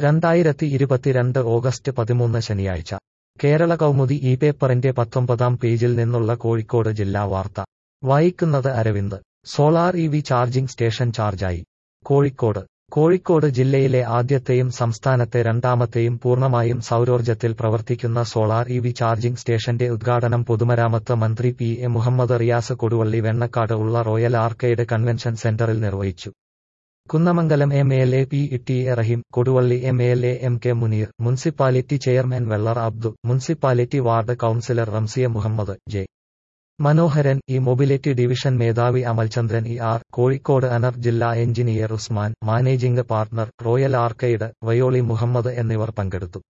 രണ്ടായിരത്തി ഇരുപത്തിരണ്ട് ഓഗസ്റ്റ് പതിമൂന്ന് ശനിയാഴ്ച കേരള കൗമുദി ഈ പേപ്പറിന്റെ പത്തൊമ്പതാം പേജിൽ നിന്നുള്ള കോഴിക്കോട് ജില്ലാ വാർത്ത വായിക്കുന്നത് Aravind solar E V charging station ചാർജായി കോഴിക്കോട് കോഴിക്കോട് ജില്ലയിലെ ആദ്യത്തെയും സംസ്ഥാനത്തെ രണ്ടാമത്തെയും പൂർണ്ണമായും സൗരോർജ്ജത്തിൽ പ്രവർത്തിക്കുന്ന സോളാർ ഇ വി ചാർജിംഗ് സ്റ്റേഷന്റെ ഉദ്ഘാടനം പൊതുമരാമത്ത് മന്ത്രി പി എ മുഹമ്മദ് റിയാസ് കൊടുവള്ളി വെണ്ണക്കാട് ഉള്ള റോയൽ ആർക്കേഡ് കൺവെൻഷൻ സെന്ററിൽ നിർവഹിച്ചു Kunnamangalam M L A P T A Raheem Koduvally M L A M K Muneer municipality chairman Vellar Abdu municipality ward councillor Ramsiya Muhammad J Manoharan E mobility division മേധാവി അമൽചന്ദ്രൻ ഇ ആർ കോഴിക്കോട് അനർ ജില്ലാ engineer Usman managing partner royal arcade Vayoli Muhammad എന്നിവർ പങ്കെടുത്തു